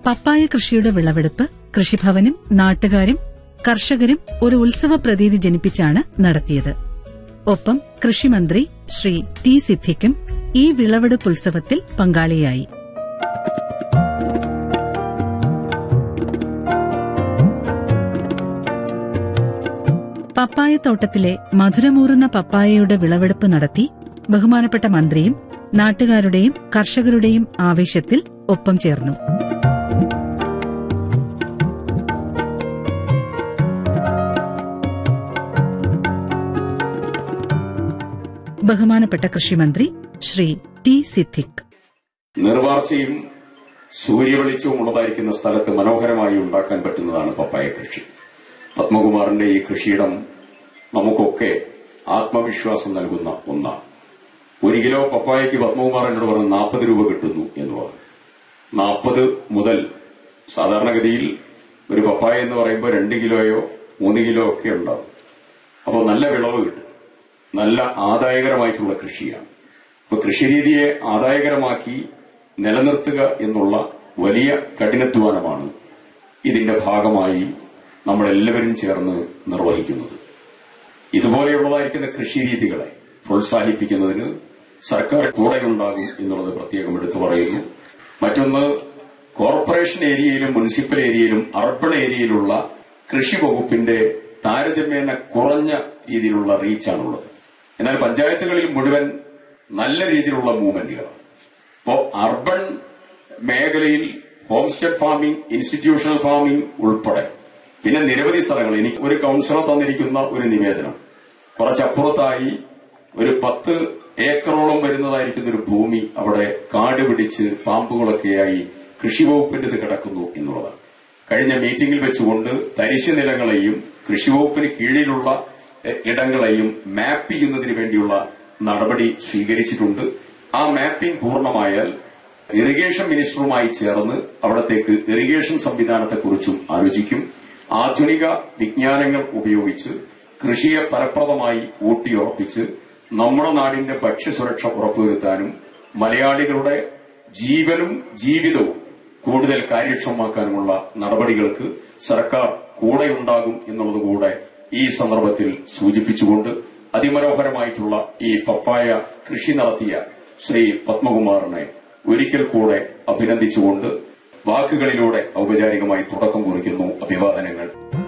പപ്പായ കൃഷിയുടെ വിളവെടുപ്പ് കൃഷിഭവനും നാട്ടുകാരും കർഷകരും ഒരു ഉത്സവ പ്രതീതി ജനിപ്പിച്ചാണ് നടത്തിയത് ഒപ്പം കൃഷിമന്ത്രി ശ്രീ ടി സിദ്ദിഖും ഈ വിളവെടുപ്പ് ഉത്സവത്തിൽ പങ്കാളിയായി പപ്പായത്തോട്ടത്തിലെ മധുരമൂറുന്ന പപ്പായയുടെ വിളവെടുപ്പ് നടത്തി ബഹുമാനപ്പെട്ട മന്ത്രിയും നാട്ടുകാരുടെയും കർഷകരുടെയും ആവേശത്തിൽ ഒപ്പം ചേർന്നു ബഹുമാനപ്പെട്ട കൃഷിമന്ത്രി ശ്രീ ടി സിദ്ദിഖ് നിർവാർച്ചയും സൂര്യവെളിച്ചവും ഉള്ളതായിരിക്കുന്ന സ്ഥലത്ത് മനോഹരമായി ഉണ്ടാക്കാൻ പറ്റുന്നതാണ് പപ്പായ കൃഷി പത്മകുമാറിന്റെ ഈ കൃഷിയിടം നമുക്കൊക്കെ ആത്മവിശ്വാസം നൽകുന്ന ഒന്നാണ് ഒരു കിലോ പപ്പായയ്ക്ക് പത്മകുമാർ എന്നോട് പറഞ്ഞ് നാൽപ്പത് രൂപ കിട്ടുന്നു എന്ന് പറഞ്ഞു നാൽപ്പത് മുതൽ സാധാരണഗതിയിൽ ഒരു പപ്പായ എന്ന് പറയുമ്പോൾ രണ്ട് കിലോയോ മൂന്ന് കിലോ ഒക്കെ ഉണ്ടാവും അപ്പോൾ നല്ല വിളവ് കിട്ടും നല്ല ആദായകരമായിട്ടുള്ള കൃഷിയാണ് ഇപ്പൊ കൃഷിരീതിയെ ആദായകരമാക്കി നിലനിർത്തുക എന്നുള്ള വലിയ കഠിനാധ്വാനമാണ് ഇതിന്റെ ഭാഗമായി നമ്മളെല്ലാവരും ചേർന്ന് നിർവഹിക്കുന്നത് ഇതുപോലെയുള്ളതായിരിക്കുന്ന കൃഷിരീതികളെ പ്രോത്സാഹിപ്പിക്കുന്നതിന് സർക്കാർ കൂടെയുണ്ടാകും എന്നുള്ളത് പ്രത്യേകം എടുത്തു പറയുന്നു മറ്റൊന്ന് കോർപ്പറേഷൻ ഏരിയയിലും മുനിസിപ്പൽ ഏരിയയിലും അർബൺ ഏരിയയിലുള്ള കൃഷി വകുപ്പിന്റെ താരതമ്യേന കുറഞ്ഞ രീതിയിലുള്ള റീച്ചാണുള്ളത് എന്നാൽ പഞ്ചായത്തുകളിൽ മുഴുവൻ നല്ല രീതിയിലുള്ള മൂവ്മെന്റുകളാണ് ഇപ്പോ അർബൺ മേഖലയിൽ home stay farming institutional farming ഉൾപ്പെടെ പിന്നെ നിരവധി സ്ഥലങ്ങൾ എനിക്ക് ഒരു കൌൺസിലർ തന്നിരിക്കുന്ന ഒരു നിവേദനം കുറച്ചപ്പുറത്തായി ഒരു പത്ത് ഏക്കറോളം വരുന്നതായിരിക്കുന്ന ഒരു ഭൂമി അവിടെ കാട് പിടിച്ച് പാമ്പുകളൊക്കെയായി കൃഷി വകുപ്പിന്റേത് കിടക്കുന്നു എന്നുള്ളതാണ് കഴിഞ്ഞ മീറ്റിംഗിൽ വെച്ചുകൊണ്ട് തരിശു നിലങ്ങളെയും കൃഷി വകുപ്പിന് കീഴിലുള്ള എഹ്, ഇടങ്ങളെയും മാപ്പ് ചെയ്യുന്നതിന് വേണ്ടിയുള്ള നടപടി സ്വീകരിച്ചിട്ടുണ്ട് ആ മാപ്പിംഗ് പൂർണ്ണമായാൽ ഇറിഗേഷൻ മിനിസ്റ്ററുമായി ചേർന്ന് അവിടത്തേക്ക് ഇറിഗേഷൻ സംവിധാനത്തെക്കുറിച്ചും ആലോചിക്കും ആധുനിക വിജ്ഞാനങ്ങൾ ഉപയോഗിച്ച് കൃഷിയെ ഫലപ്രദമായി ഊട്ടിയുറപ്പിച്ച് നമ്മുടെ നാടിന്റെ ഭക്ഷ്യസുരക്ഷ ഉറപ്പുവരുത്താനും മലയാളികളുടെ ജീവനും ജീവിതവും കൂടുതൽ കാര്യക്ഷമമാക്കാനുമുള്ള നടപടികൾക്ക് സർക്കാർ കൂടെയുണ്ടാകും എന്നുള്ളതുകൂടെ ഈ സന്ദർഭത്തിൽ സൂചിപ്പിച്ചുകൊണ്ട് അതിമനോഹരമായിട്ടുള്ള ഈ പപ്പായ കൃഷി നടത്തിയ ശ്രീ പത്മകുമാറിനെ ഒരിക്കൽ കൂടെ അഭിനന്ദിച്ചുകൊണ്ട് വാക്കുകളിലൂടെ ഔപചാരികമായി തുടക്കം കുറിക്കുന്നു അഭിവാദനങ്ങൾ